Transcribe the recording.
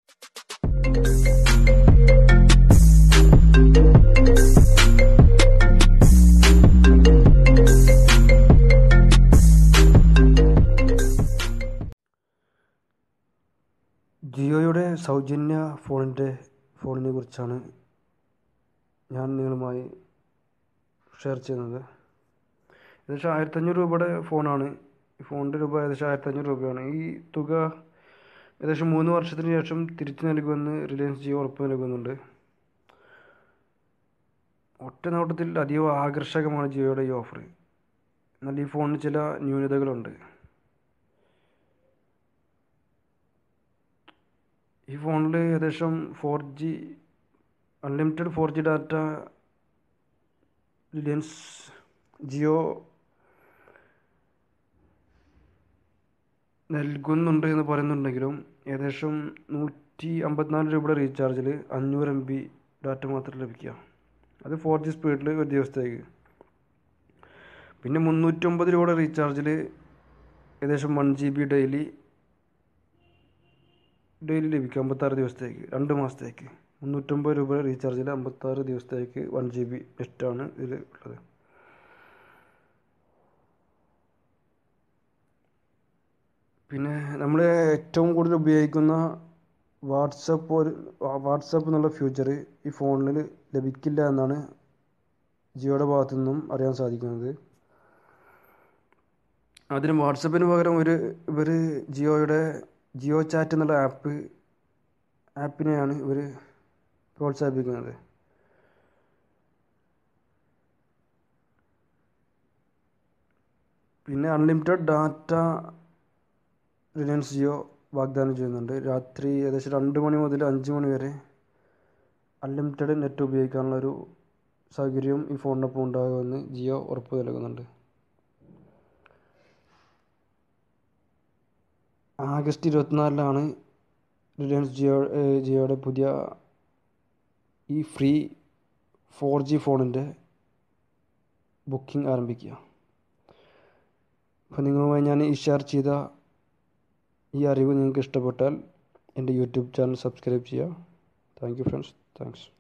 ജിയോയുടെ സൗജന്യ ഫോണിൻ്റെ ഫോണിനെ കുറിച്ചാണ് ഞാൻ നിങ്ങളുമായി ഷെയർ ചെയ്യുന്നത് ഏകദേശം ആയിരത്തഞ്ഞൂറ് രൂപയുടെ ഫോണാണ് ഈ ഫോണിൻ്റെ രൂപ ഏകദേശം ആയിരത്തഞ്ഞൂറ് രൂപയാണ് ഈ തുക ഏകദേശം മൂന്ന് വർഷത്തിന് ശേഷം തിരിച്ചു നൽകുമെന്ന് റിലയൻസ് ജിയോ ഉറപ്പ് നൽകുന്നുണ്ട് ഒറ്റ നോട്ടത്തിൽ അതീവ ആകർഷകമാണ് ജിയോയുടെ ഈ ഓഫർ എന്നാൽ ഈ ഫോണിന് ചില ന്യൂനതകളുണ്ട് ഈ ഫോണിൽ ഏകദേശം four G unlimited four G data Reliance Jio നൽകുന്നുണ്ട് എന്ന് പറയുന്നുണ്ടെങ്കിലും ഏകദേശം നൂറ്റി അമ്പത്തിനാല് രൂപയുടെ റീചാർജിൽ അഞ്ഞൂറ് എം ബി ഡാറ്റ മാത്രം ലഭിക്കുക അത് ഫോർ ജി സ്പീഡിൽ ഒരു ദിവസത്തേക്ക് പിന്നെ മുന്നൂറ്റമ്പത് രൂപയുടെ റീചാർജിൽ ഏകദേശം one G B daily daily ലഭിക്കും അമ്പത്താറ് ദിവസത്തേക്ക് രണ്ട് മാസത്തേക്ക് മുന്നൂറ്റമ്പത് രൂപ റീചാർജിൽ അമ്പത്താറ് ദിവസത്തേക്ക് വൺ ജി ബി നെറ്റാണ് ഇതിൽ ഉള്ളത് പിന്നെ നമ്മൾ ഏറ്റവും കൂടുതൽ ഉപയോഗിക്കുന്ന വാട്സപ്പ് ഒരു വാട്സപ്പ് എന്നുള്ള ഫ്യൂച്ചർ ഈ ഫോണിൽ ലഭിക്കില്ല എന്നാണ് ജിയോയുടെ ഭാഗത്തു നിന്നും അറിയാൻ സാധിക്കുന്നത് അതിന് വാട്സപ്പിന് പകരം ഒരു ഇവർ ജിയോയുടെ ജിയോ ചാറ്റ് എന്നുള്ള ആപ്പ് ആപ്പിനെയാണ് ഇവർ പ്രോത്സാഹിപ്പിക്കുന്നത് പിന്നെ അൺലിമിറ്റഡ് ഡാറ്റ റിലയൻസ് ജിയോ വാഗ്ദാനം ചെയ്യുന്നുണ്ട് രാത്രി ഏകദേശം രണ്ട് മണി മുതൽ അഞ്ച് മണി വരെ അൺലിമിറ്റഡ് നെറ്റ് ഉപയോഗിക്കാനുള്ള ഒരു സൗകര്യം ഈ ഫോണിനൊപ്പം ഉണ്ടാകുമെന്ന് ജിയോ ഉറപ്പ് നൽകുന്നുണ്ട് ആഗസ്റ്റ് ഇരുപത്തിനാലിലാണ് റിലയൻസ് ജിയോ ജിയോയുടെ പുതിയ ഈ ഫ്രീ ഫോർ ജി ഫോണിൻ്റെ ബുക്കിംഗ് ആരംഭിക്കുക അപ്പോൾ നിങ്ങളുമായി ഞാൻ ഈ ഷെയർ ചെയ്ത ഈ അറിവ് നിങ്ങൾക്ക് ഇഷ്ടപ്പെട്ടാൽ എൻ്റെ യൂട്യൂബ് ചാനൽ സബ്സ്ക്രൈബ് ചെയ്യുക താങ്ക് യു ഫ്രണ്ട്സ് താങ്ക്സ്